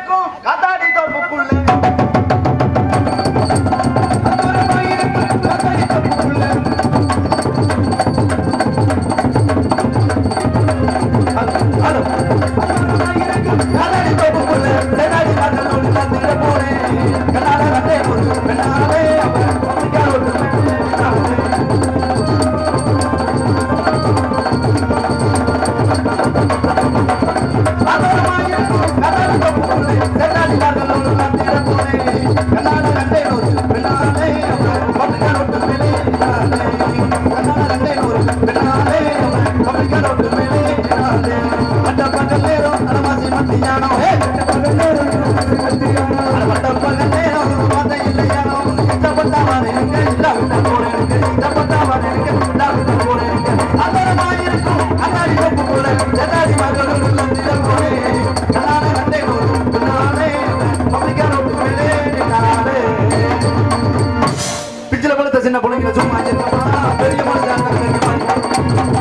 இருக்கும் காத்தாடி தோப்புக்குள்ள அந்தரமா இருக்கும் காத்தாடி தோப்புக்குள்ள ஹலோ அந்தரமா இருக்கும் காத்தாடி தோப்புக்குள்ள சேனாடி மகளோடு தந்திர போறேன் கண்ணால கண்டே ஒரு பெண்ணாலே அவன் பத்திரிக்கா ஒரு பெண்ணாலே பிச்சில பழுத்த சின்ன பிள்ளைங்க சும்மா இருக்கமா பெரிய மனுஷன் பெரிய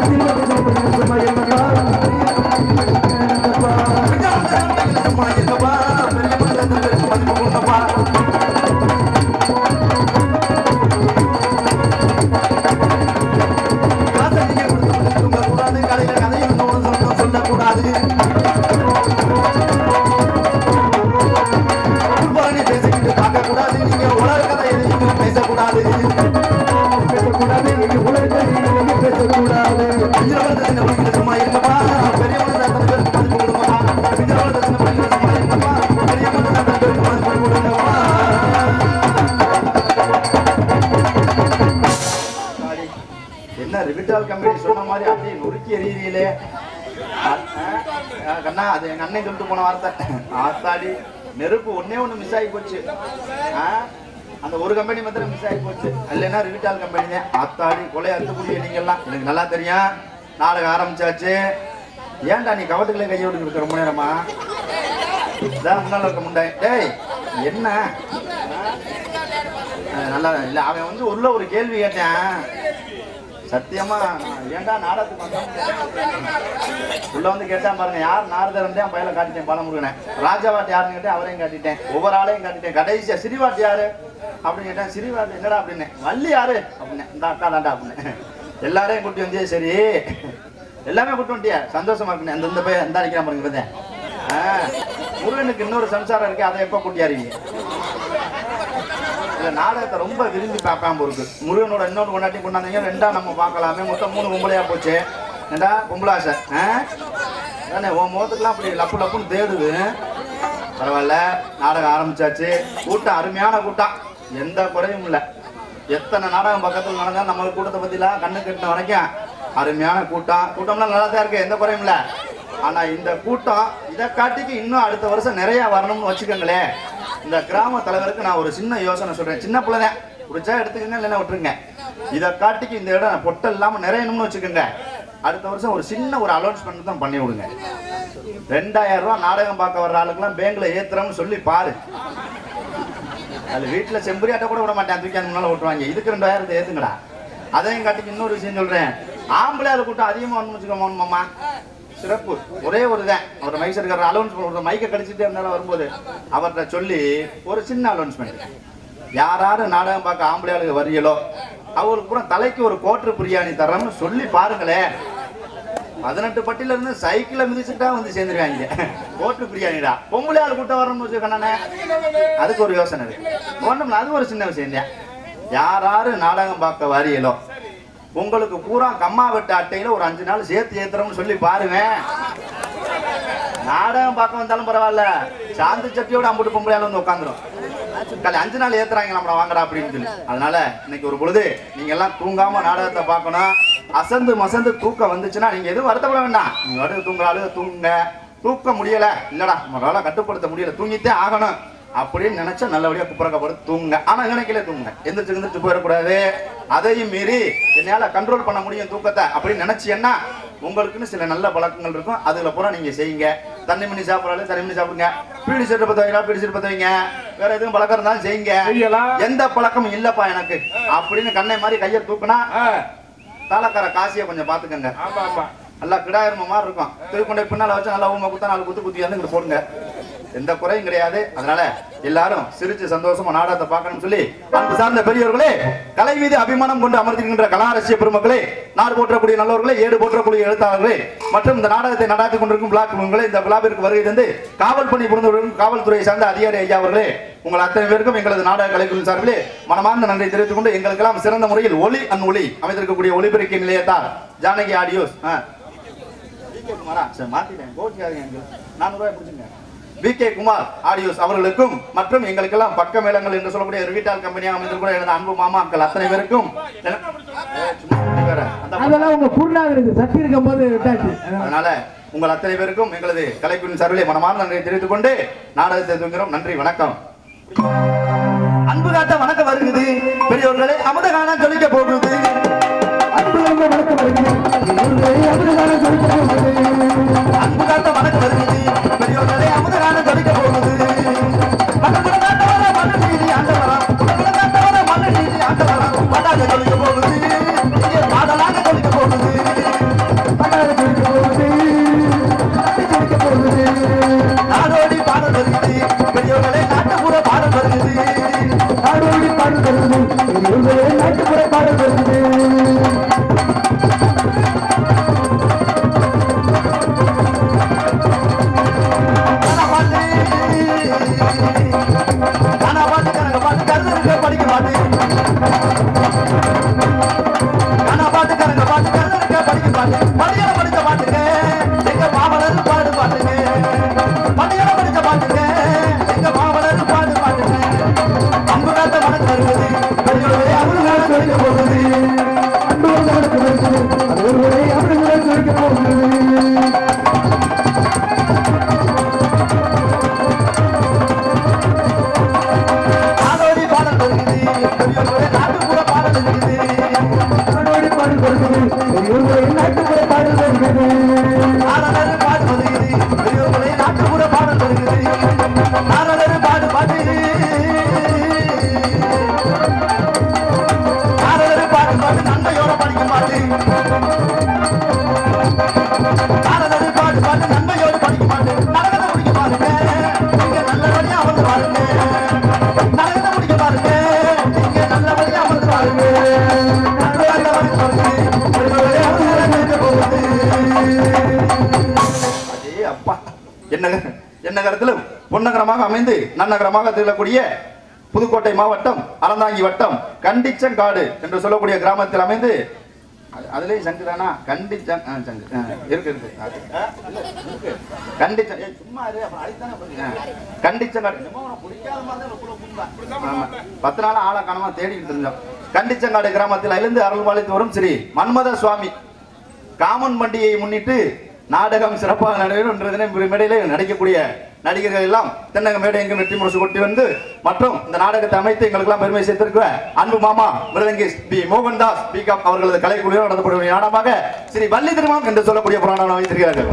சொல்லக்கூடாது குர்பானி பேசிக்கிட்டு பார்க்கக்கூடாது நீங்க உலக கதை எதையும் பேசக்கூடாது பேசக்கூடாது நீங்க உலக கதை எதையும் பேசக்கூடாது பிஞ்சர வளர்த்த சின்ன பிள்ளைங்க சும்மா இருக்கப்பா பெரிய மனுஷன் அத்தனை பேருக்கு மதிப்பு கொடுங்கப்பா பிஞ்சர வளர்த்த சின்ன பிள்ளைங்க சும்மா இருக்கப்பா பெரிய மனுஷன் அத்தனை பேருக்கு மதிப்பு கொடுங்கப்பா சாரி. என்ன ரிவிட்டால் கம்பெனி சொன்ன மாதிரி அப்படியே நொறுக்கி எறியறீங்களே கண்ணா அது எங்க அண்ணன் சொல்லிட்டு போன வார்த்தை ஆத்தாடி நெருப்பு ஒண்ணே ஒண்ணு மிஸ் ஆகி போச்சு ஆ, அந்த ஒரு கம்பெனி மாத்திரம் மிஸ் ஆகி போச்சு இல்லைன்னா ரிவிட்டால் கம்பெனி தான் ஆத்தாடி கொலை அறுத்துக்கூடிய நீங்க எல்லாம் எனக்கு நல்லா தெரியும் நாடகம் ஆரம்பிச்சாச்சு ஏன்டா நீ கவட்டுக்குள்ளே கையை விட்டு இருக்க ரொம்ப நேரமா இதான் முன்னால இருக்க முண்டை டேய் என்ன ஆ, நல்லா இல்ல அவன் வந்து உள்ள ஒரு கேள்வி கேட்டேன் சத்தியமா நான் ஏன்டா நாடகத்துக்கு வந்தோம் உள்ள வந்து கேட்டான் பாருங்க யார் நாரதர் தான் பயில காட்டிட்டேன் பாலமுருகனை ராஜாவாட் யாருன்னு கேட்டேன் அவரையும் காட்டிட்டேன் ஒவ்வொரு ஆளையும் காட்டிட்டேன் கடைசியா சிறிவாட் யாரு அப்படின்னு கேட்டேன் சிறிவாட் என்னடா அப்படின்னு வள்ளி யாரு அப்படின்னு இந்த அக்கா தாண்டா அப்படின்னு எல்லாரையும் கூட்டி வந்தே சரி எல்லாமே கூட்டி வந்துட்டியா சந்தோஷமா இருக்குண்ணே அந்த இந்த பையன் இந்த நினைக்கிறான் பாருங்க பார்த்தேன் ஆ, முருகனுக்கு இன்னொரு சம்சாரம் இருக்கு அதை எப்போ கூட்டியாருங்க இந்த நாடகத்தை ரொம்ப விரும்பி பார்க்காம இருக்கு முருகனோட இன்னொரு கொண்டாட்டி கொண்டாந்தீங்க ரெண்டா நம்ம பார்க்கலாமே மொத்தம் மூணு பொம்பளையா போச்சு ஏண்டா பொம்பளாசை ஆ தானே உன் முகத்துக்குலாம் அப்படி லப்பு லப்புன்னு தேடுது பரவாயில்ல நாடகம் ஆரம்பிச்சாச்சு கூட்டம் அருமையான கூட்டம் எந்த குறையும் இல்லை எத்தனை நாடகம் பக்கத்தில் நடந்தா நம்ம கூட்டத்தை பத்திலாம் கண்ணு கட்டின வரைக்கும் அருமையான கூட்டம் கூட்டம்லாம் நல்லா தான் இருக்கு எந்த குறையும் இல்லை ஆனா இந்த கூட்டம் இதை காட்டிக்கு இன்னும் அடுத்த வருஷம் நிறைய வரணும்னு வச்சுக்கோங்களேன் இந்த கிராம தலைவருக்கு நான் ஒரு சின்ன யோசனை சொல்றேன் சின்ன பிள்ளை தான் பிடிச்சா எடுத்துக்கங்க இல்லைன்னா விட்டுருங்க இதை காட்டிக்கு இந்த இடம் பொட்டை இல்லாம நிறையணும்னு வச்சுக்கோங்க அடுத்த வருஷம் ஒரு சின்ன ஒரு அலௌன்ஸ்மெண்ட் தான் பண்ணி விடுங்க ரெண்டாயிரம் ரூபாய் நாடகம் பார்க்க வர்ற ஆளுக்கெல்லாம் பேங்க்ல ஏத்துறோம்னு சொல்லி பாரு அது வீட்டுல செம்பரியாட்ட கூட விட மாட்டேன் தூக்கி அந்த முன்னால ஓட்டுவாங்க இதுக்கு ரெண்டாயிரத்தை ஏத்துங்கடா அதையும் காட்டிக்கு இன்னொரு விஷயம் சொல்றேன் ஆம்பளை ஆளு கூட்டம் அதிகமா வரணும்னு வச்சுக்கோமா மாமா சிறப்பு ஒரே ஒரு தான் அவர் மைக் இருக்கிற அலௌன்ஸ் ஒரு மைக்கை கடிச்சிட்டே இருந்தாலும் வரும்போது அவர்கிட்ட சொல்லி ஒரு சின்ன அலௌன்ஸ்மெண்ட் யார் யாரு நாடகம் பார்க்க ஆம்பளை ஆளுங்க வரீங்களோ அவங்களுக்கு பூரா தலைக்கு ஒரு கோட்டர் பிரியாணி தரேன்னு சொல்லி பாருங்களேன் பதினெட்டு பட்டில இருந்து சைக்கிளை மிதிச்சுட்டா வந்து சேர்ந்துருவாங்க கோட்டு பிரியாணிடா பொம்பளை ஆள் கூட்டம் வரணும்னு வச்சுக்கண்ணே அதுக்கு ஒரு யோசனை இருக்கு ஒண்ணுமில்ல அது ஒரு சின்ன விஷயம் தான் யார் யாரு நாடகம் பார்க்க வரீங்களோ உங்களுக்கு பூரா கம்மா வெட்டு அட்டையில ஒரு அஞ்சு நாள் சேர்த்து ஏத்துறோம்னு சொல்லி பாருங்க நாடகம் பார்க்க வந்தாலும் பரவாயில்ல சாந்து சட்டியோட அம்புட்டு பொம்பளையால வந்து உட்காந்துரும் காலை அஞ்சு நாள் ஏத்துறாங்க நம்மள வாங்கடா அப்படின்னு சொல்லி அதனால இன்னைக்கு ஒரு பொழுது நீங்க எல்லாம் தூங்காம நாடகத்தை பார்க்கணும் அசந்து மசந்து தூக்கம் வந்துச்சுன்னா நீங்க எதுவும் வருத்தப்பட வேண்டாம் நீங்க அடுத்து தூங்குற ஆளு தூங்குங்க தூக்க முடியல இல்லடா நம்மளால கட்டுப்படுத்த முடியல தூங்கிட்டே ஆகணும் அப்படின்னு நினைச்சா நல்லபடியா குப்புறக்கப்படுத்து தூங்குங்க ஆனா நினைக்கல தூங்குங்க எந்திரிச்சு எந்திரிச்சு போயிடக்கூடாது அதையும் மீறி என்னால கண்ட்ரோல் பண்ண முடியும் தூக்கத்தை அப்படின்னு நினைச்சீங்கன்னா உங்களுக்குன்னு சில நல்ல பழக்கங்கள் இருக்கும் அதுல பூரா நீங்க செய்யுங்க தண்ணி மணி சாப்பிடறாலும் தண்ணி மணி சாப்பிடுங்க பீடி செட்டு பத்த வைங்களா பீடி செட்டு பத்த வைங்க வேற எதுவும் பழக்கம் இருந்தாலும் செய்யுங்க செய்யலாம். எந்த பழக்கமும் இல்லப்பா எனக்கு அப்படின்னு கண்ணை மாதிரி கையை தூக்குனா ஆ, தாளக்கார காசியை கொஞ்சம் பாத்துக்கங்க ஆமா ஆமா நல்லா கிடாயிரம மாதிரி இருக்கும் தூக்கி கொண்டு போய் பின்னால வச்சு நல்லா ஊமை குத்தா நாலு குத்து குத்தி வந்து இங்கிட்டு போடுங்க எந்த குறையும் கிடையாது அதனால எல்லாரும் சிரிச்சு சந்தோஷமா நாடகத்தை பார்க்கணும்னு சொல்லி அன்பு சார்ந்த பெரியவர்களே கலை மீது அபிமானம் கொண்டு அமர்ந்திருக்கின்ற கலாரசிய பெருமக்களே நாடு போற்றக்கூடிய நல்லவர்களே ஏடு போற்றக்கூடிய எழுத்தாளர்களே மற்றும் இந்த நாடகத்தை நடாத்தி கொண்டிருக்கும் பிளாக் குழுங்களே இந்த விழாவிற்கு வருகை தந்து காவல் பணி புரிந்தவர்களும் காவல்துறை சார்ந்த அதிகாரி ஐயா அவர்களே உங்கள் அத்தனை பேருக்கும் எங்களது நாடக கலைக்குழு சார்பிலே மனமார்ந்த நன்றி தெரிவித்துக் கொண்டு எங்களுக்கெல்லாம் சிறந்த முறையில் ஒளி அன் ஒளி அமைந்திருக்கக்கூடிய ஒளிபெருக்கி நிலையத்தார் ஜானகி ஆடியோஸ் ஆ VK குமாரா? சரி, மாத்திட்டேன். கோச்சிக்காதீங்க uncle. நானூறு ரூபாய் பிடிச்சுங்க. VK குமார் ஆடியோஸ் அவர்களுக்கும் மற்றும் எங்களுக்கெல்லாம் பக்க மேளங்கள் என்று சொல்லக்கூடிய ரிவிட்டால் கம்பெனியாக அமைந்திருக்கிற எனது அன்பு மாமாக்கள் அத்தனை பேருக்கும் என- ஏய், சும்மா இப்படி வேற. அந்த அதெல்லாம் உங்க குருநாதருக்கு சட்டி இருக்கும் போது விட்டாச்சு அதனால உங்கள் அத்தனை பேருக்கும் எங்களது கலைக்குழுவின் சார்பிலே மனமார்ந்த நன்றியை தெரிவித்துக் கொண்டு நாடகத்தை துவங்கிறோம் நன்றி வணக்கம் அன்பு காட்ட வணக்கம் வருகிறது பெரியவர்களே அமுத காண ஜொலிக்க போகுது அன்பு வந்து வணக்கம் வருகிறது அமிர்தகாலம் சொல்லிட்டு அன்பு காட்ட வணக்கம் வருகிறது பெரியவர்களே அமுத காண ஜொலிக்க போகுது மனமுட காட்டவர மண்ணு நீதி ஆண்டவரா மனமுட காட்டவர மண்ணு நீதி ஆண்டவரா பாடாக ஜொலிக்க போகுது இங்கே பாடலாக ஜொலிக்க போகுது பட்டாள சொல்லிட்டு போகுது தட்டி சொல்லிட்டு போகுது நாடோடி பாடல் வருகிறது பெரியவர்களே நாட்டுப்புற பாடல் வருகிறது நாடோடி பாடல் வருது இவர்களே நாட்டுப்புற பாடல் வருது கானா பாட்டு கானா பாட்டு கனக பாட்டு கருது இருக்க படிக்க பாட்டு கானா பாட்டு கனக பாட்டு கருது இருக்க படிக்க பாட்டு பள்ளியில படிச்ச பாட்டுங்க எங்க மாமலர் பாடு பாட்டுங்க பள்ளியில படிச்ச பாட்டுங்க எங்க மாமலர் பாடு பாட்டுங்க அம்பு காத்த மனசு வருவது பெரியவர்களே அமுதகால சொல்லிக்க போகுது அன்பு வந்து வணக்கம் வருகிறது அது ஒருவரே அமிர்தகாலம் சொல்லிட்டு போகுது நாடோடி பாடல் வருகிறது பெரியவர்களே நாட்டுப்புற பாடல் இருக்குது நாடோடி பாடல் வருகிறது இவர்களே நாட்டுப்புற பாடல் வருகிறது நாரதரு பாடு வருகிறது பெரியவர்களே நாட்டுப்புற பாடல் வருகிறது நாரதரு பாடு பாட்டு நாரதரு பாடு பாட்டு நன்மையோட படிக்கும் பாட்டு நாரதரு பாடு பாட்டு நன்மையோடு படிக்கும் பாட்டு நரகத்தை முடிக்க பாருங்க நீங்க நல்லபடியா அமர்ந்து பாருங்க நரகத்தை முடிக்க பாருங்க நீங்க நல்லபடியா அமர்ந்து பாருங்க நல்ல வருது பெரியவர்களே அமர்ந்து இருக்க போகுது அடே அப்பா என்ன என்ன கருத்திலும் பொன்னகரமாக அமைந்து நன்னகரமாக திகழக்கூடிய புதுக்கோட்டை மாவட்டம் அறந்தாங்கி வட்டம் கண்டிச்சங்காடு என்று சொல்லக்கூடிய கிராமத்தில் அமைந்து அது- அதுலயும் சங்கு தானா கண்டிச்சங் ஆ, சங்கு ஆ, இருக்கு இருக்கு அது, ஆ, இல்ல, இருக்கு. கண்டிச்சங் ஏய், சும்மா இரு, அப்புறம் அடித்தானே போறீங்க. ஆ, கண்டிச்சங்காடு என்னமோ உனக்கு பிடிக்காத மாதிரி தான் உனக்குள்ள புகுந்தா. ஆமா. பத்து நாள் ஆளா காணமா தேடிக்கிட்டு இருந்தோம் கண்டிச்சங்காடு கிராமத்தில் இருந்து அருள்பாலித்து வரும் ஸ்ரீ மன்மத சுவாமி காமன் பண்டிகையை முன்னிட்டு நாடகம் சிறப்பாக நடைபெறும் என்ற தினம் மேடையிலே நடிக்கக்கூடிய நடிகர்கள் எல்லாம் தென்னக மேடை எங்கும் வெற்றி முரசு கொட்டி வந்து மற்றும் இந்த நாடகத்தை அமைத்து எங்களுக்கெல்லாம் பெருமை சேர்த்திருக்கிற அன்பு மாமா மிருதங்கி பி மோகன்தாஸ் பி காம் அவர்களது கலைக்குழுவில் நடத்தப்படும் நாடகமாக ஸ்ரீ வள்ளி திருமணம் என்று சொல்லக்கூடிய புராணம் வைத்திருக்கிறார்கள்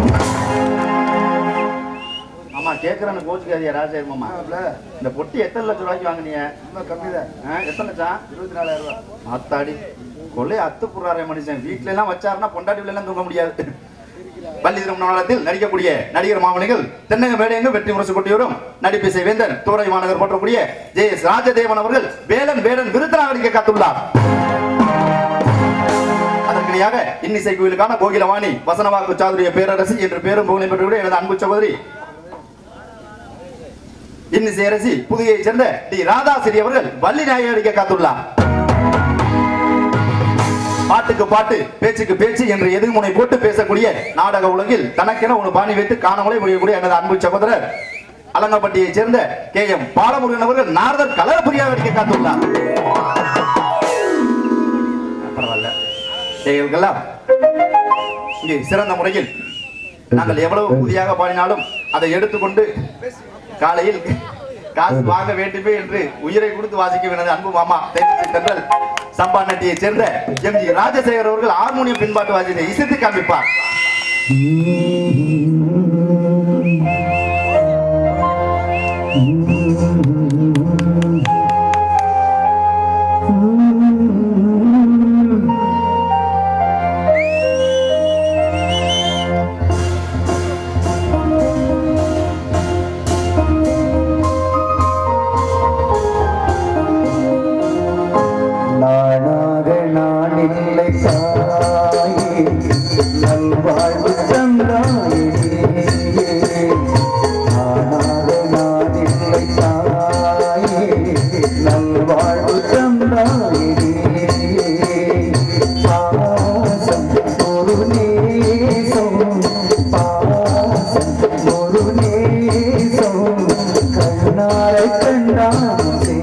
ஆமா கேக்குறேன்னு கோச்சுக்காதியா ராஜேஷ் மாமா இந்த பொட்டி எத்தனை லட்சம் ரூபாய்க்கு வாங்குனீங்க கம்மி தான் எத்தனை லட்சம் இருபத்தி நாலாயிரம் ரூபாய் அத்தாடி கொள்ளை அத்து புறாரே மனுஷன் வீட்ல எல்லாம் வச்சாருன்னா பொண்டாட்டி எல்லாம் தூங்க முடியாது பள்ளி திருமணத்தில் நடிக்கக்கூடிய நடிகர் மாமனிகள் தென்னக மேடையங்கு வெற்றி முரசு கொட்டியோரும் நடிப்பிசை வேந்தன் தூரை மாநகர் போற்றக்கூடிய ஜே எஸ் ராஜதேவன் அவர்கள் வேலன் வேடன் விருத்தனாக நடிக்க காத்துள்ளார் அதற்கிடையாக இன்னிசை கோயிலுக்கான கோகிலவாணி வசனவாக்கு சாதுரிய பேரரசி என்று பேரும் புகழை பெற்றக்கூடிய எனது அன்பு சகோதரி இன்னிசை அரசி புதுகையைச் சேர்ந்த டி ராதாசிரி அவர்கள் வள்ளி நாயகி நடிக்க காத்துள்ளார் பாட்டுக்கு பாட்டு பேச்சுக்கு பேச்சு என்று எதிர்முனை போட்டு பேசக்கூடிய நாடக உலகில் தனக்கென ஒரு பாணி வைத்து காணாமலே முடியக்கூடிய எனது அன்பு சகோதரர் அலங்கப்பட்டியைச் சேர்ந்த கே எம் பாலமுருகன் அவர்கள் நாரதர் கலரபுரியாக நடிக்க காத்துள்ளார் பரவாயில்ல இவர்களெல்லாம் இங்கே சிறந்த முறையில் நாங்கள் எவ்வளவு புதியாக பாடினாலும் அதை எடுத்துக்கொண்டு காலையில் காசு வாங்க வேண்டுமே என்று உயிரை கொடுத்து வாசிக்கும் எனது அன்பு மாமா தேனிசை தென்றல் சம்பா நட்டியைச் சேர்ந்த எம் ஜி ராஜசேகர் அவர்கள் ஹார்மோனியம் பின்பாட்டு வாசியத்தை இசைத்து காண்பிப்பார் ஆ நல்வாழ்வு தந்தாயே ஆனாத நான் இல்லை தாயே நல்வாழ்வு தந்தாயே பாசம் ஒரு நேசம் பாசம் ஒரு நேசம் கண்ணாரை கண்டாசே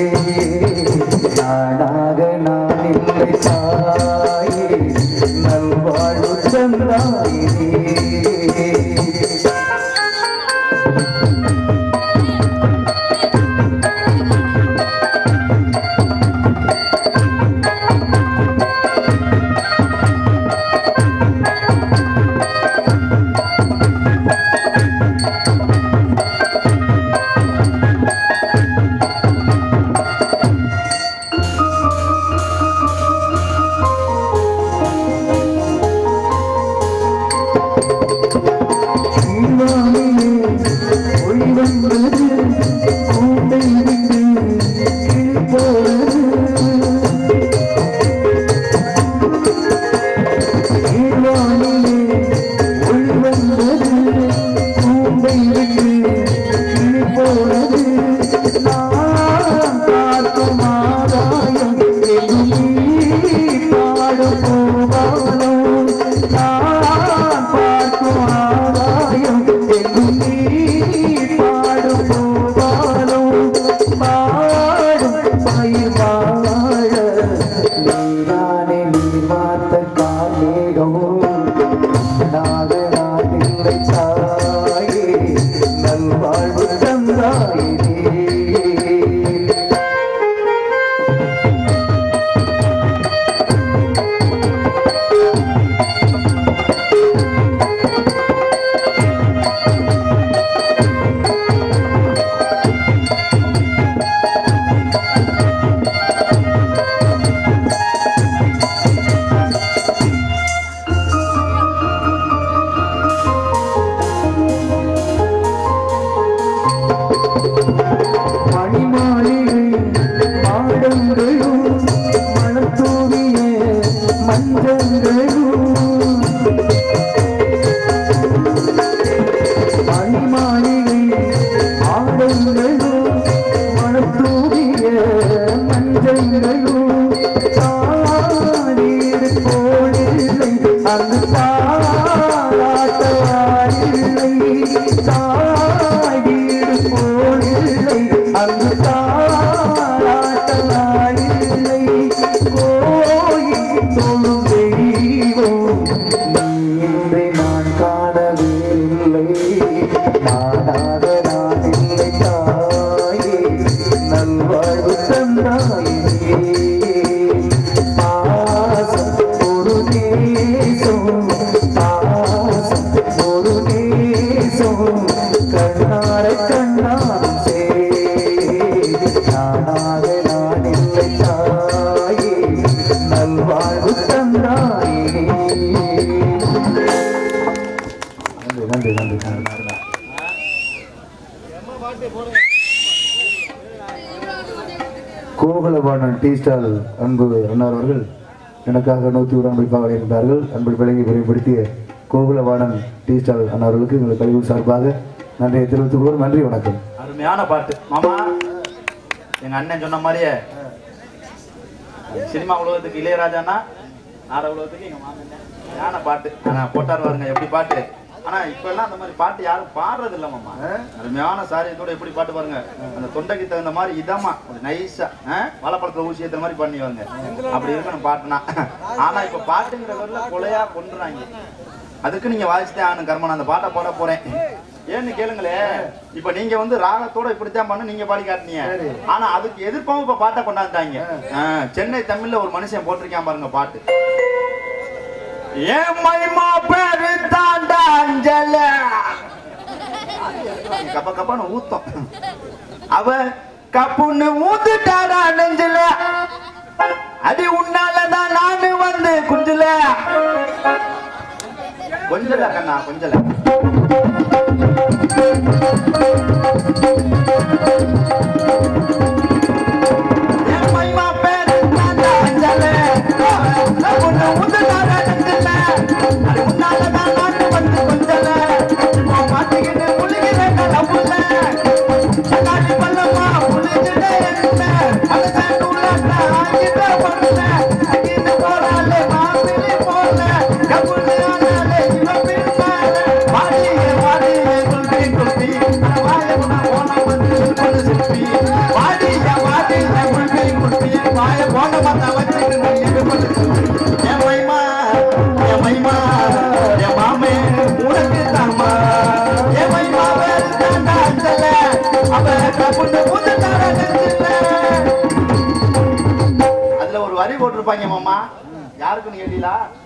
நானாக நான் இல்லை தாயே நல்வாழ்வு தந்தாயே கீழ்வானிலே ஒளி வந்தது, கூட்டை விட்டு கிளி போனது. கீழ்வானிலே ஒளி வந்தது, கூட்டை விட்டு கிளி போனது. நான் பார்க்கும் ஆதாயம் எங்கும் நீ பாடும் பூவானம். நான் பார்க்கும் ஆதாயம் எங்கும் நீ பாடும் பூவானம். பாடும் பயிர் வாழ நீதானே நீ பார்த்த காலேகம் நாக நான் இல்லை தாயே நல்வாழ்வு தந்தாயே மணிமாளிகை மாடங்களும் மணம் தூவிய மஞ்சங்களும் மணிமாளிகை மாடங்களும் மணம் தூவிய மஞ்சங்களும் தானீர் போலில்லை அங்கு பாராட்டவாரில்லை தாயீர் போலில்லை அங்கு தாராட்டவாரில்லை கோயில் தொழும் தெய்வம் நீன்றி நான் காணவே இல்லை நானாக நான் இல்லை தாயே நல்வாழ்வு தந்தாயே பாசம் ஒரு நேசம் பாசம் ஒரு நேசம் கண்ணாரை கண்ணாரும் சே நானாக நான் இல்லை தாயே நல்வாழ்வு தந்தாயே நன்றி நன்றி நன்றி நன்றி கோகுலவாணன் டீ ஸ்டால் அன்பு அன்னார் அவர்கள் எனக்காக நூற்றி ஒரு அன்பளிப்பாக வழங்கியிருந்தார்கள் அன்பு விலங்கி விரிவுபடுத்திய கோகுலவாணன் டீ ஸ்டால் அன்னார்களுக்கு எங்கள் கழிவு சார்பாக நன்றியை தெரிவித்துக் கொள்வோம் நன்றி வணக்கம் அருமையான பாட்டு மாமா எங்க அண்ணன் சொன்ன மாதிரியே சினிமா உலகத்துக்கு இளையராஜானா நாட உலகத்துக்கு எங்க மாமன் ஞான பாட்டு ஆனா போட்டார் பாருங்க எப்படி பாட்டு ஆனா இப்ப எல்லாம் அந்த மாதிரி பாட்டு யாரும் பாடுறது இல்ல மாமா அருமையான சாரியத்தோட எப்படி பாட்டு பாருங்க அந்த தொண்டைக்கு தகுந்த மாதிரி இதமா ஒரு நைஸா வாழைப்பழத்துல ஊசி ஏத்துற மாதிரி பண்ணிவாங்க அப்படி இருக்கணும் பாட்டுனா ஆனா இப்ப பாட்டுங்கிற பேர்ல கொலையா கொண்டுறாங்க அதுக்கு நீங்க வாசித்தே ஆகணும் கர்மன் அந்த பாட்டை போட போறேன் ஏன்னு கேளுங்களே இப்ப நீங்க வந்து ராகத்தோட இப்படித்தான் பண்ண நீங்க பாடி காட்டினீங்க ஆனா அதுக்கு எதிர்ப்பாவும் இப்ப பாட்டை கொண்டாந்துட்டாங்க ஆ, சென்னை தமிழ்ல ஒரு மனுஷன் போட்டிருக்கான் பாருங்க பாட்டு ஏன் மைமா பேரு தாண்டா அஞ்சல கப்ப கப்பான்னு ஊத்தம் அவ கப்புன்னு ஊத்துட்டாடா நெஞ்சில அடி உன்னாலதான் நானு வந்து குஞ்சுல கொஞ்சல கண்ணா கொஞ்சல என் மைமா பேரு தாண்டா அஞ்சல கப்புன்னு ஊத்துட்டாடா நெஞ்சில அடி உன்னாலதான்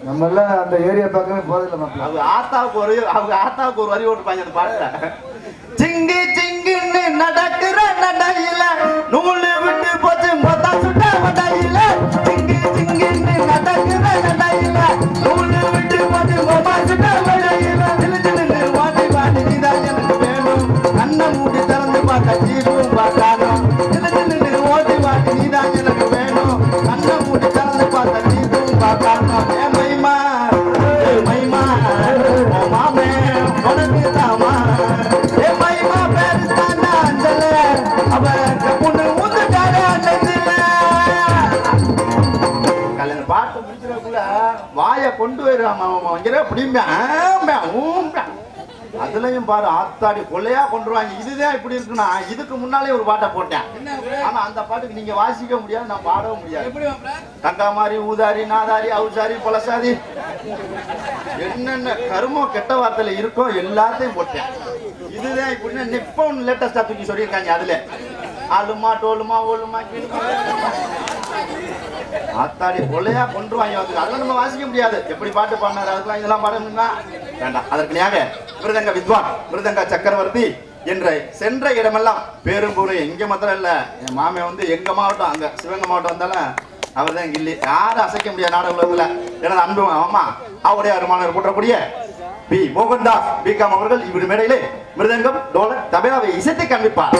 நம்ம எல்லாம் அந்த ஏரியா பக்கமே போதில்லை மாப்பிள்ள அவங்க ஆத்தாவுக்கு ஒரு அவங்க ஆத்தாவுக்கு ஒரு வரி ஓட்டுப்பாங்க அந்த பாட்டுல சிங்கி சிங்கின்னு நடக்கிற நடையில நூலு விட்டு போச்சு மொத்த சுட்ட மடையில சிங்கி சிங்கின்னு நடக்கிற நடையில நூலு விட்டு போச்சு மொத்த சுட்ட மடையில சிலு சிலுன்னு வாட்டி வாட்டி நீதான் எனக்கு வேணும் கண்ணை மூடி திறந்து பார்த்த ஜீவும் பார்த்தானோ சிலு சிலுன்னு ஓட்டி வாட்டி நீதான் எனக்கு வேணும் கண்ணை மூடி திறந்து பார்த்த ஜீவும் பார்த்தானோ ஏ மைமா ஏ மைமா ஓ மாமே உனக்கு தாமா ஏ மைமா பேரு தாண்டா அஞ்சல அவ பொண்ணு ஊத்துட்டாரு அண்ணத்துல கல்யாணம் பாட்டு முடிக்கிறதுக்குள்ள வாயை கொண்டு போயிடுறான் அவன் பிடிம்பா ஊம்பா அதுலயும் பாரு ஆத்தாடி கொள்ளையா கொண்டுருவாங்க இதுதான் இப்படி இருக்குன்னா இதுக்கு முன்னாலே ஒரு பாட்டை போட்டேன் ஆனா அந்த பாட்டுக்கு நீங்க வாசிக்க முடியாது நான் பாடவும் முடியாது தங்கா மாதிரி ஊதாரி நாதாரி அவுசாரி பழசாரி என்னென்ன கருமம் கெட்ட வார்த்தையில இருக்கோ எல்லாத்தையும் போட்டேன் இதுதான் இப்படின்னா இப்போ ஒன்று லேட்டஸ்டா தூக்கி சொல்லியிருக்காங்க அதுல ஆளுமா டோலுமா ஓலுமா கீழுமா ஆத்தாடி கொள்ளையா கொண்டுருவாங்க வந்து அதெல்லாம் நம்ம வாசிக்க முடியாது எப்படி பாட்டு பாடினாரு அதுக்கெல்லாம் இதெல்லாம் பாட முடியுமா வேண்டாம் அதற்கு நியாக மிருதங்க வித்வான் மிருதங்க சக்கரவர்த்தி என்ற சென்ற இடமெல்லாம் பேரும் புகழும் எங்க மாத்திரம் இல்ல என் மாமே வந்து எங்க மாவட்டம் அங்க சிவகங்கை மாவட்டம் வந்தாலும் அவர் தான் கில்லி யாரும் அசைக்க முடியாது நாடக உலகத்துல எனது அன்பு அம்மா அவருடைய அருமானவர் போற்றக்கூடிய பி மோகன்தாஸ் பிகாம் அவர்கள் இவர் மேடையிலே மிருதங்கம் டோலக் தபேலாவை இசைத்து காண்பிப்பார்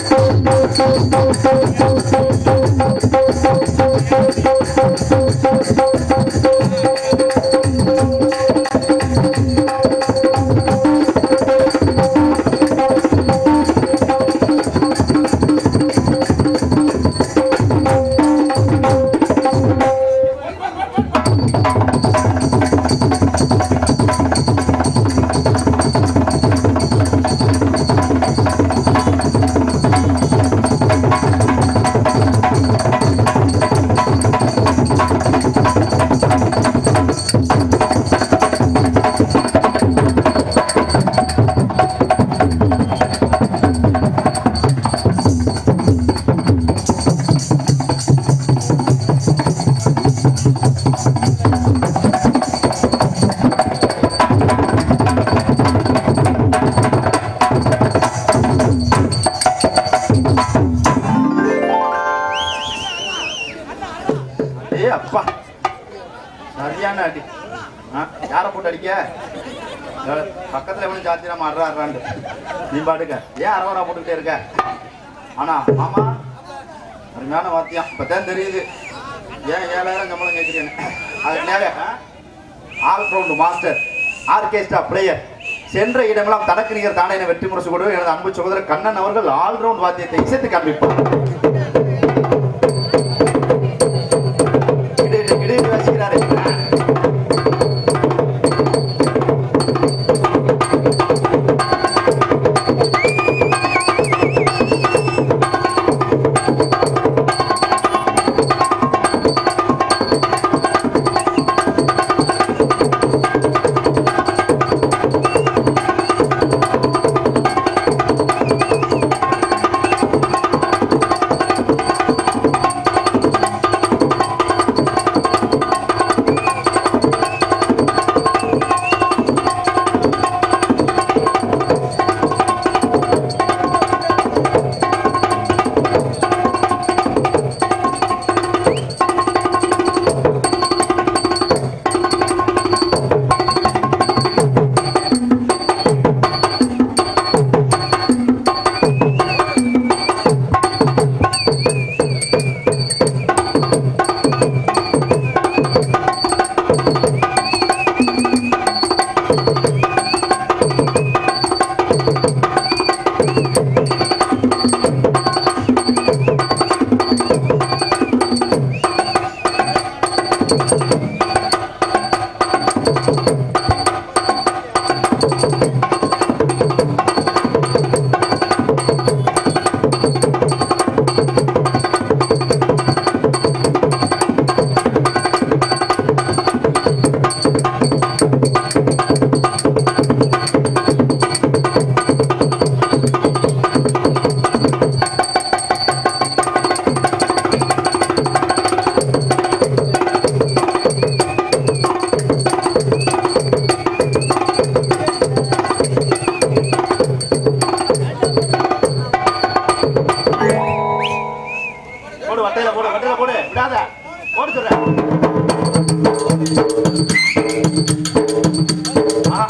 Thank you. ஏ அப்பா சரியான அடி ஆ யாரை போட்டு அடிக்க யாரு? பக்கத்துல எவனும் ஜாத்தி நம்ம அட்ரா அட்ராண்டு நீ பாட்டுக்க ஏன் அரவரா போட்டுக்கிட்டே இருக்க ஆனா ஆமா அருமையான வாத்தியம் இப்பதான் தெரியுது ஏன் ஏழாயிரம் சம்பளம் கேட்குறீங்க அதுக்கு நேர all round master orchestra player சென்ற இடமெல்லாம் தனக்கு நிகர் தானே என வெற்றி முரசு கொடு எனது அன்பு சகோதரர் கண்ணன் அவர்கள் ஆல் ரவுண்ட் வாத்தியத்தை இசைத்து காண்பிப்பார் கிடு கிடு வாசிக்கிறாரு போடு வட்டையில போடு வட்டையில போடு விடாத போடு சொல்றேன் ஆஹா.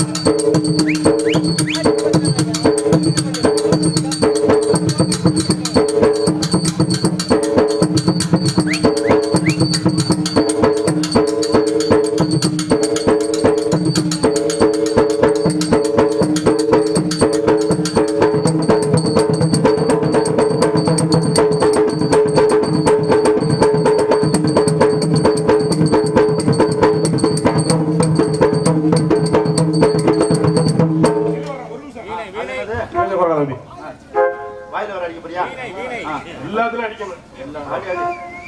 அது என்னது? வாயில வர அடிக்கப்படியா ஆ. எல்லாத்துலயும் அடிக்கணும் எல்லாம் அடி, அடி.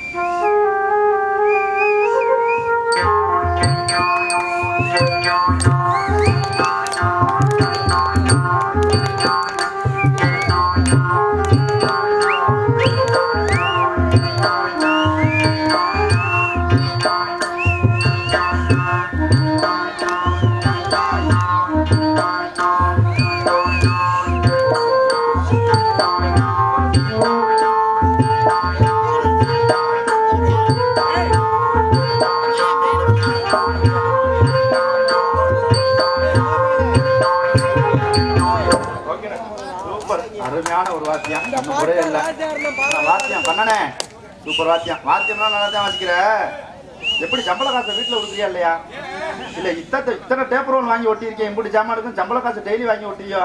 ஓகேண்ணா சூப்பர் அருமையான ஒரு வாத்தியம் நம்ம கூட இல்ல ஆ, வாத்தியம் பண்ணனே சூப்பர் வாத்தியம் வாத்தியம்லாம் நல்லா தான் வாசிக்கிற எப்படி சம்பள காசை வீட்டுல கொடுக்குறியா இல்லையா இல்ல இத்தனை இத்தனை டேப் ரோல் வாங்கி ஒட்டியிருக்கேன் இப்படி ஜாமானுக்கும் சம்பள காசு டெய்லி வாங்கி ஒட்டியோ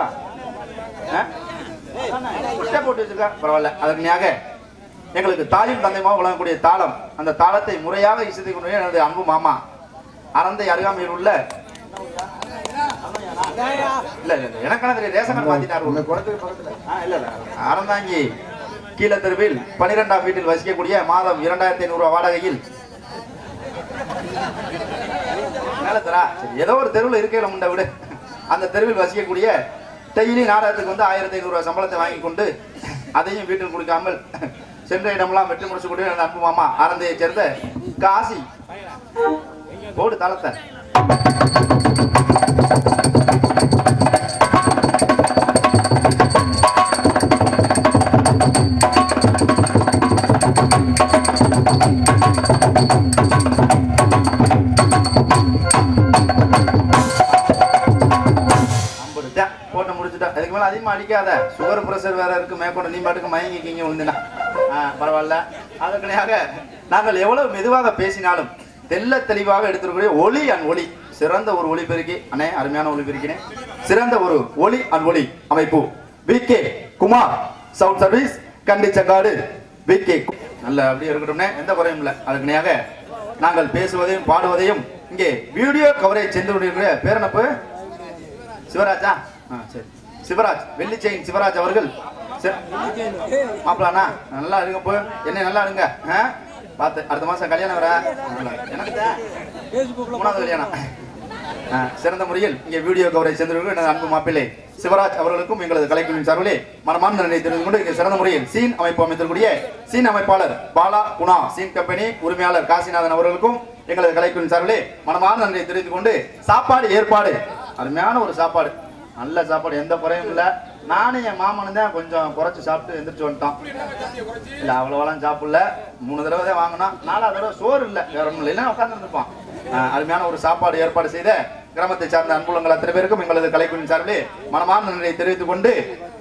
முட்டை போட்டு வச்சிருக்க பரவாயில்ல அதற்கு நியாக எங்களுக்கு தாயும் தந்தையுமாக வழங்கக்கூடிய தாளம் அந்த தாளத்தை முறையாக இசைத்துக் கொண்டு எனது அன்பு மாமா அறந்தை அருகாமையில் உள்ள இல்ல இல்ல இல்ல. எனக்கான தெரியும் ரேஷன் கார்டு மாத்திட்டாரு குளத்துக்கு பக்கத்துல ஆ, இல்ல, இல்ல. அறந்தாங்கி கீழ தெருவில் பனிரெண்டாம் வீட்டில் வசிக்கக்கூடிய மாதம் இரண்டாயிரத்தி ஐநூறு ரூபாய் வாடகையில் மேல தரா சரி, ஏதோ ஒரு தெருவில் இருக்கையில முண்ட விடு அந்த தெருவில் வசிக்கக்கூடிய டெய்லி நாடகத்துக்கு வந்து ஆயிரத்தி ஐநூறு ரூபாய் சம்பளத்தை வாங்கி கொண்டு அதையும் வீட்டில் கொடுக்காமல் சென்ற இடமெல்லாம் வெற்றி முடிச்சு கொண்டு எனது அன்பு மாமா ஆரந்தையை சேர்ந்த காசி போடு தளத்தை Thank அதிகமா அடிக்காத சுகர் பிரஷர் வேற இருக்கு மேற்கொண்டு நீ பாட்டுக்கு மயங்கிக்கிங்க விழுந்தினா ஆ, பரவாயில்ல அதற்கனையாக நாங்கள் எவ்வளவு மெதுவாக பேசினாலும் தெல்ல தெளிவாக எடுத்திருக்கக்கூடிய ஒளி அண்ட் ஒளி சிறந்த ஒரு ஒளிபெருக்கி அண்ணே அருமையான ஒளிபெருக்கினே சிறந்த ஒரு ஒளி அண்ட் ஒளி அமைப்பு V K Kumar sound service Kandichangadu V K நல்ல அப்படியே இருக்கட்டும்னே எந்த குறையும் இல்லை அதுக்குனையாக நாங்கள் பேசுவதையும் பாடுவதையும் இங்கே வீடியோ கவரேஜ் சென்று கொண்டிருக்கிற பேரனப்பு சிவராஜா ஆ சரி சிவராஜ் வெள்ளி செயின் சிவராஜ் அவர்கள் மாப்பிளாண்ணா நல்லா இருங்க போ என்ன நல்லா இருங்க ஆ? பார்த்து அடுத்த மாசம் கல்யாணம் வர நல்லா இருக்கு. எனக்கு தான். மூணாவது கல்யாணம் ஆ, சிறந்த முறையில் இங்கே வீடியோ கவரேஜ் சென்றிருக்கும் எனது அன்பு மாப்பிள்ளை சிவராஜ் அவர்களுக்கும் எங்களது கலைக்குழுவின் சார்பிலே மனமார்ந்த நன்றி தெரிவித்துக் கொண்டு இங்கே சிறந்த முறையில் சீன் அமைப்பு அமைத்திருக்கூடிய சீன் அமைப்பாளர் பாலா குணா சீன் கம்பெனி உரிமையாளர் காசிநாதன் அவர்களுக்கும் எங்களது கலைக்குழுவின் சார்பிலே மனமார்ந்த நன்றி தெரிவித்துக் கொண்டு சாப்பாடு ஏற்பாடு அருமையான ஒரு சாப்பாடு நல்ல சாப்பாடு எந்த குறையும் இல்லை நானும் என் மாமனும் தான் கொஞ்சம் குறைச்சு சாப்பிட்டு எந்திரிச்சு வந்துட்டோம் இல்லை அவ்வளோவெல்லாம் சாப்பிடல மூணு தடவை தான் வாங்கினோம் நாலாவது தடவை சோறு இல்லை வேற ஒன்றும் இல்லை இல்லைன்னா உட்காந்துருந்துருப்பான் அருமையான ஒரு சாப்பாடு ஏற்பாடு செய்த கிராமத்தை சார்ந்த அன்புள்ளங்கள் அத்தனை பேருக்கும் எங்களது கலைக்குழுவின் சார்பிலே மனமார்ந்த நன்றியை தெரிவித்துக் கொண்டு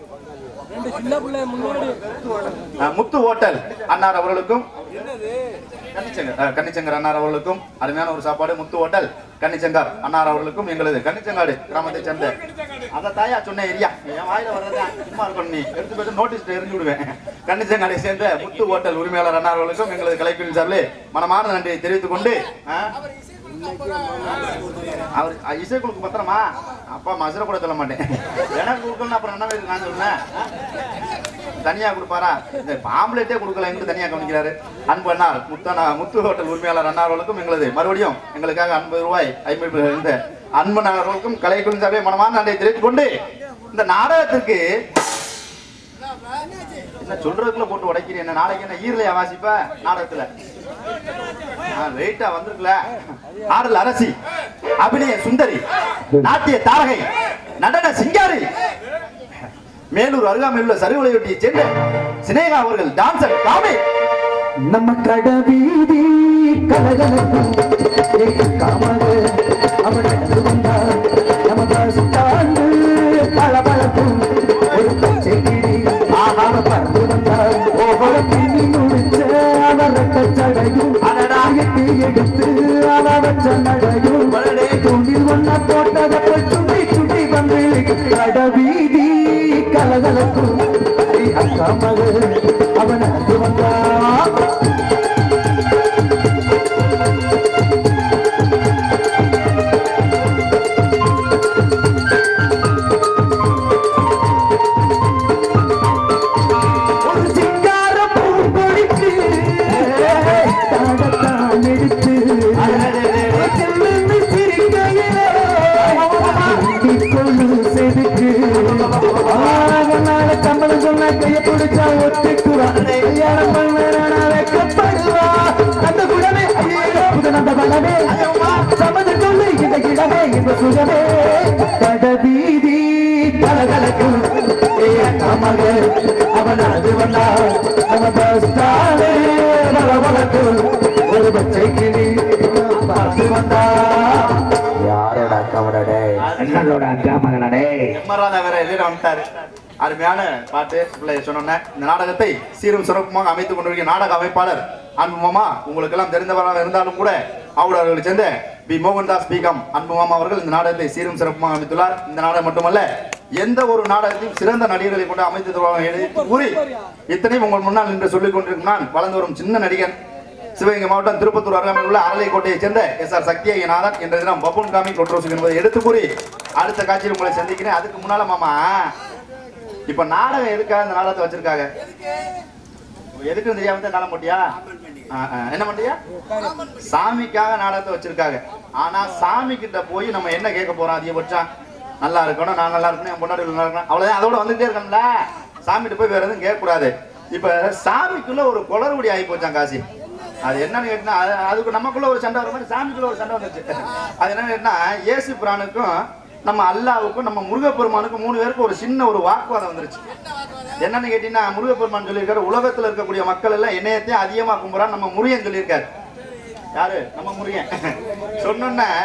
அஹ், முத்து ஹோட்டல் அன்னார் அவர்களுக்கும் கன்னிச்சங்கர் அஹ், கன்னிச்சங்கர் அன்னார் அவர்களுக்கும் அருமையான ஒரு சாப்பாடு முத்து ஹோட்டல் கன்னிச்சங்கர் அன்னார் அவர்களுக்கும் எங்களது கன்னிச்சங்காடு கிராமத்தை சேர்ந்த அந்த தாயா சொன்ன ஏரியா என் வாயில வர்றதா சும்மா இருக்கணும் நீ எடுத்து போயிட்டு நோட்டீஸ் எரிஞ்சு விடுவேன் கன்னிச்சங்காடை சேர்ந்த முத்து ஹோட்டல் உரிமையாளர் அன்னார் அவர்களுக்கும் எங்களது கலைக்குழுவின் சார்பிலே மனமார்ந்த நன்றியை தெரிவித்துக் கொண்டு அஹ், அவர் இசைக்குழுக்கு பத்திரமா அப்பா மசுர கூட சொல்ல மாட்டேன் எனக்கு கொடுக்கணும் அப்புறம் என்ன இருக்கு நான் சொன்னேன் தனியா கொடுப்பாரா இந்த பாம்புலேட்டே கொடுக்கல எங்க தனியா கவனிக்கிறாரு அன்பு அண்ணார் முத்தனா முத்து ஹோட்டல் உரிமையாளர் அண்ணார்களுக்கும் எங்களது மறுபடியும் எங்களுக்காக ஐம்பது ரூபாய் ஐம்பது இந்த அன்பு நகர்களுக்கும் கலைக்குழு சார்பே மனமான நன்றியை தெரிவித்துக் கொண்டு இந்த நாடகத்திற்கு என்ன சொல்றதுக்குள்ள போட்டு உடைக்கிறேன் என்ன நாளைக்கு என்ன ஈரலையா வாசிப்ப நாடகத்துல வெயிட்டா வந்திருக்கல ஆடல் அரசி அபிநய சுந்தரி நாட்டிய தாரகை நடன சிங்காரி மேலூர் அருகாமையில் உள்ள சரிவுலையொட்டியை சேர்ந்த சினேகா அவர்கள் டான்சர் காமே நம்ம கடவீதி கலகலக்கும் காமது அவன் நடந்து வந்தார் நம்ம பஸ்டாண்டு பளபளக்கும் ஒரு பச்சை கிளி ஆகாம பறந்து வந்தார் ஓகோல பின்னி முடிச்ச அவர் கச்சடையும் எட்டி எடுத்து அவ வச்ச நடையும் தூண்டில் ஒன்ன போட்டதை சுண்டி சுண்டி வந்து கடவீதி கலகலக்கும் அக்கா மகள் அவன் நடந்து வந்தான் ஒரு சிங்கார பூங்கொடிக்கு தாடத்தான் எடுத்து செல்லுன்னு சிரிக்கையிலே கொள்ளு செதுக்கு ஆகனால கம்பளம் சொன்ன கைய பிடிச்சா ஒத்துக்குவான் கல்யாணம் பண்ண வைக்கப்படுவா அந்த குடமே ஐயோ புதனந்த பலமே சமது சொல்லு இந்த இடமே இந்த சுகமே கடவீதி கலகலக்கும் மக அவன் அது வந்தா நம்ம பஸ்டாலே வளவளக்கு ஒரு பச்சை கிளி பார்த்து வந்தா யாரோட அக்காமடே என்னோட அக்கா மகனடே எம்மராதா வேற எழுதிட வந்துட்டாரு அருமையான பாட்டு பிள்ளை சொன்னோன்னே இந்த நாடகத்தை சீரும் சிறப்புமாக அமைத்துக் கொண்டிருக்கிற நாடக அமைப்பாளர் அன்பு மாமா உங்களுக்கு எல்லாம் தெரிந்தவராக இருந்தாலும் கூட அவர் அவர்களை சேர்ந்த பி மோகன்தாஸ் பீகம் அன்பு மாமா அவர்கள் இந்த நாடகத்தை சீரும் சிறப்புமாக அமைத்துள்ளார் இந்த நாடகம் மட்டுமல்ல எந்த ஒரு நாடகத்தையும் சிறந்த நடிகர்களை கொண்டு அமைத்து தருவாங்க என்று கூறி இத்தனையும் உங்கள் முன்னால் நின்று சொல்லிக் கொண்டிருக்கும் நான் வளர்ந்து வரும் சின்ன நடிகன் சிவகங்கை மாவட்டம் திருப்பத்தூர் அருகாமையில் உள்ள அரளைக்கோட்டையைச் சேர்ந்த எஸ் ஆர் சக்தி ஐயநாதன் என்ற தினம் பப்புன் காமி கொட்ரோசு என்பதை எடுத்து கூறி அடுத்த காட்சியில் உங்களை சந்திக்கிறேன் அதுக்கு முன்னால மாமா இப்ப நாடகம் எதுக்காக இந்த நாடகத்தை வச்சிருக்காங்க எதுக்குன்னு தெரியாம தான் நாடகம் போட்டியா ஆ, ஆ. என்ன பண்ணியா சாமிக்காக நாடகத்தை வச்சிருக்காங்க ஆனா சாமி கிட்ட போய் நம்ம என்ன கேட்க போறோம் அதிகபட்சம் நல்லா இருக்கணும் நான் நல்லா இருக்கணும் என் பொண்டாட்டி நல்லா இருக்கணும் அவ்வளவுதான் அதோட வந்துட்டே இருக்கணும்ல சாமிகிட்ட போய் வேற எதுவும் கேட்கக்கூடாது இப்ப சாமிக்குள்ள ஒரு குளறுபடி ஆகி போச்சான் காசி அது என்னன்னு கேட்டா அது- அதுக்கு நமக்குள்ள ஒரு சண்டை வர மாதிரி சாமிக்குள்ள ஒரு சண்டை வந்துச்சு அது என்னன்னு கேட்டா இயேசு பிரானுக்கும் நம்ம அல்லாவுக்கும் நம்ம முருகப்பெருமானுக்கும் மூணு பேருக்கும் ஒரு சின்ன ஒரு வாக்குவாதம் வந்துருச்சு என்னன்னு கேட்டீங்கன்னா முருகப்பெருமான் சொல்லியிருக்காரு உலகத்துல இருக்கக்கூடிய மக்கள் எல்லாம் என்னையத்தையும் அதிகமா கும்புறான் நம்ம முருகன் சொல்லியிருக்காரு யாரு நம்ம முருகன் சொன்னோன்ன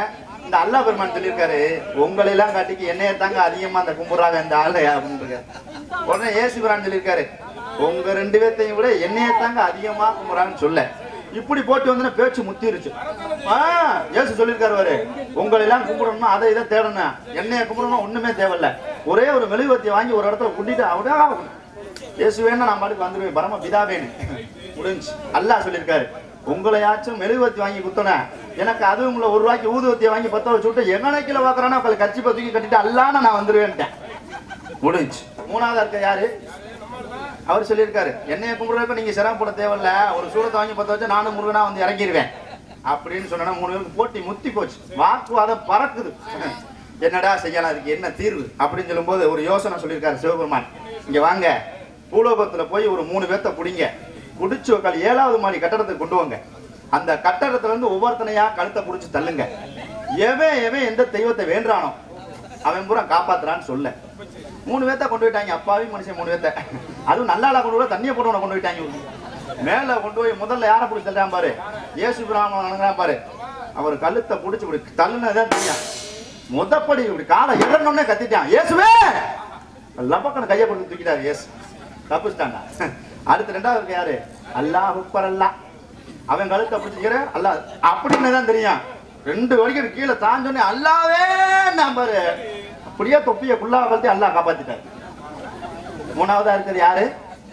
இந்த அல்லா பெருமான் சொல்லியிருக்காரு உங்களை எல்லாம் காட்டிக்கு என்னைய தாங்க அதிகமா அந்த கும்பிடுறாங்க இந்த ஆளு அப்படின்னு உடனே ஏசு பிரான் சொல்லியிருக்காரு உங்க ரெண்டு பேர்த்தையும் விட என்னைய தாங்க அதிகமா கும்பிடுறாங்கன்னு சொல்ல இப்படி போட்டு வந்து பேச்சு முத்திருச்சு ஆ ஏசு சொல்லியிருக்காரு அவரு உங்களை எல்லாம் கும்பிடணும்னா அதை இதை தேடணும் என்னைய கும்பிடணும் ஒண்ணுமே தேவையில்ல ஒரே ஒரு மெழுகுவத்தியை வாங்கி ஒரு இடத்துல குண்டிட்டு அப்படியே இயேசுவேன்னு நான் பாட்டுக்கு வந்துருவேன் பரம பிதாவேன்னு முடிஞ்சு அல்லாஹ் சொல்லியிருக்காரு உங்களையாச்சும் மெழுகுவத்தி வாங்கி குத்தனேன் எனக்கு அதுவும் உங்களை ஒரு ரூபாய்க்கு ஊதுவத்தியை வாங்கி பத்த வச்சு விட்டு எங்கன கிலோ வாக்குறானா உங்களை கட்சி பத்துக்கி கட்டிட்டு அல்லான்னு நான் வந்துருவேன்ட்டேன் முடிஞ்சு மூணாவது இருக்க யாரு அவர் சொல்லியிருக்காரு என்னைய கும்பிடுறப்ப நீங்க சிரமப்பட தேவையில்ல ஒரு சூடத்தை வாங்கி பத்த வச்சு நானும் முருகனா வந்து இறங்கிடுவேன் அப்படின்னு சொன்னா மூணு பேருக்கு போட்டி முத்தி போச்சு வாக்குவாதம் பறக்குது என்னடா செய்யலாம் அதுக்கு என்ன தீர்வு அப்படின்னு சொல்லும்போது ஒரு யோசனை சொல்லியிருக்காரு சிவபெருமான் இங்க வாங்க பூலோகத்துல போய் ஒரு மூணு பேர்த்த பிடிங்க குடிச்சு உக்கால் ஏழாவது மாடி கட்டடத்துக்கு கொண்டு வாங்க அந்த கட்டடத்துல இருந்து ஒவ்வொருத்தனையா கழுத்தை புடிச்சு தள்ளுங்க எவன் எவன் எந்த தெய்வத்தை வேண்டானோ அவன் பூரா காப்பாத்துறான்னு சொல்ல மூணு பேர்த்த கொண்டு போயிட்டாங்க அப்பாவி மனுஷன் மூணு பேர்த்த அதுவும் நல்லாளா கொண்டு போய் தண்ணியை போட்டு கொண்டு போயிட்டாங்க மேல கொண்டு போய் முதல்ல யாரை பிடிச்சி தள்ளுறான் பாரு இயேசு பிராமணன் பாரு அவர் கழுத்தை பிடிச்சி இப்படி தள்ளுனதான் தெரியும் முதப்படி இப்படி காலை இடணும்னே கத்திட்டான் இயேசுவே லப்பக்கன கையை கொடுத்து தூக்கிட்டாரு இயேசு தப்பிச்சிட்டாங்க அடுத்து ரெண்டாவது இருக்கு யாரு அல்லாஹ் உப்பர் அல்லா அவன் கழுத்தை பிடிச்சிக்கிற அல்லாஹ் அப்படின்னு தான் தெரியும் ரெண்டு வரைக்கும் கீழே தாஞ்சோடனே அல்லாவே நான் பாரு அப்படியே தொப்பிய குள்ளா கழுத்தி அல்லாஹ் காப்பாத்திட்டாரு மூணாவதா இருக்கிறது யாரு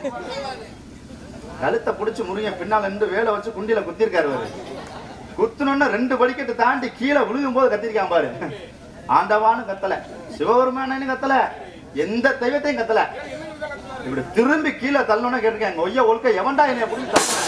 கழுத்தை பிடிச்சு முருகன் பின்னால நின்று வேலை வச்சு குண்டில குத்திருக்காரு அவரு குத்துனோன்னு ரெண்டு படிக்கட்டு தாண்டி கீழே விழுகும் போது கத்திருக்கான் பாரு ஆண்டவான்னு கத்தல சிவபெருமானு கத்தல எந்த தெய்வத்தையும் கத்தல இப்படி திரும்பி கீழே தள்ளணும்னு கேட்டிருக்கேன் ஒய்ய ஒழுக்க எவன்டா என்னை அப்படின்னு தள்ளுனேன்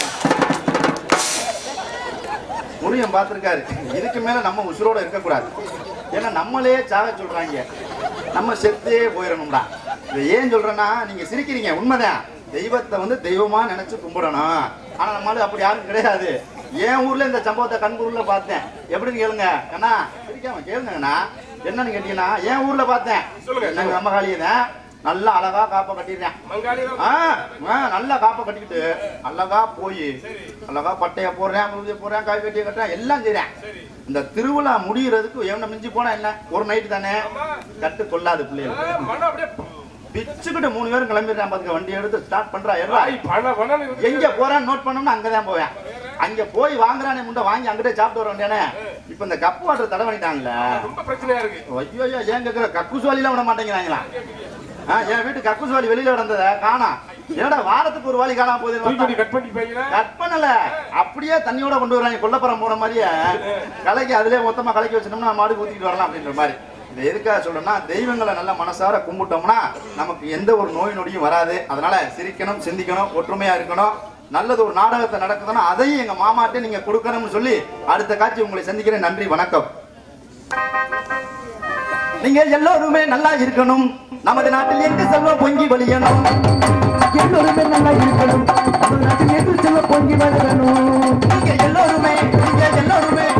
முருகன் பார்த்திருக்காரு இதுக்கு மேல நம்ம உசுரோட இருக்கக்கூடாது ஏன்னா நம்மளே சாக சொல்றாங்க நம்ம செத்தே போயிடணும்டா இதை ஏன் சொல்றேன்னா நீங்க சிரிக்கிறீங்க உண்மைதான் தெய்வத்தை வந்து தெய்வமா நினைச்சு கும்பிடணும் ஆனா நம்மளால அப்படி யாரும் கிடையாது என் ஊர்ல இந்த சம்பவத்தை கண்கூர்ல பார்த்தேன் எப்படின்னு கேளுங்க அண்ணா சிரிக்காம கேளுங்கண்ணா என்னன்னு கேட்டீங்கன்னா என் ஊர்ல பார்த்தேன் சொல்லுங்க. நாங்க நம்ம காளியதான் நல்லா அழகா காப்பை கட்டிடுறேன் மங்காளி ஆ, ஆ, நல்லா காப்பை கட்டிக்கிட்டு அழகா போய் அழகா பட்டைய போடுறேன் முழுதிய போடுறேன் காய் வெட்டிய கட்டுறேன் எல்லாம் செய்றேன் இந்த திருவிழா முடியறதுக்கு எவன மிஞ்சி போனா என்ன ஒரு நைட்டு தானே கட்டு கொள்ளாது பிள்ளைகள் மனம் அப்படியே பிச்சுக்கிட்டு மூணு பேரும் கிளம்பிடுறான் பாத்துக்க வண்டி எடுத்து ஸ்டார்ட் பண்றா எல்லாம் ராய் பண பணம் இருக்கு. எங்க போறான்னு நோட் பண்ணோம்னா அங்கதான் போவேன் அங்க போய் வாங்குறானே முண்டை வாங்கி அங்கிட்டே சாப்பிட்டு வர வேண்டியானே இப்ப இந்த கப்பு வாட்டர் தடை பண்ணிட்டாங்களே ரொம்ப பிரச்சனையா இருக்கு ஐயோ ஐயோ, ஏன் கேக்குற கக்குசுவாலிலாம் விட மாட்டேங்கிறாங்களா ஆ, என் வீட்டு கக்குசுவாலி வெளியில கிடந்தத காணா ஏடா வாரத்துக்கு ஒரு வாலி காணாம தூக்கி போகுது கட் பண்ணி போய்க்கிறேன் கட் பண்ணல அப்படியே தண்ணியோட கொண்டு வராங்க கொல்லப்புறம் போற மாதிரியே கலக்கி அதுலயே மொத்தமா கலக்கி வச்சிட்டோம்னா மாடு ஊத்திட்டு வரலாம் அப்படின்ற மாதிரி இது எதுக்காக சொல்றேன்னா தெய்வங்களை நல்ல மனசார கும்பிட்டோம்னா நமக்கு எந்த ஒரு நோய் நொடியும் வராது அதனால சிரிக்கணும் சிந்திக்கணும் ஒற்றுமையா இருக்கணும் நல்லது ஒரு நாடகத்தை நடக்குதுன்னா அதையும் எங்க மாமாட்டே நீங்க கொடுக்கணும்னு சொல்லி அடுத்த காட்சி உங்களை சந்திக்கிறேன் நன்றி வணக்கம் நீங்க எல்லோருமே நல்லா இருக்கணும் நமது நாட்டில் எங்கு செல்வம் பொங்கி வழியணும் எல்லோருமே நல்லா இருக்கணும் நம்ம நாட்டில் எதிர் செல்வ பொங்கி வரணும் நீங்க எல்லோருமே நீங்க எல்லோருமே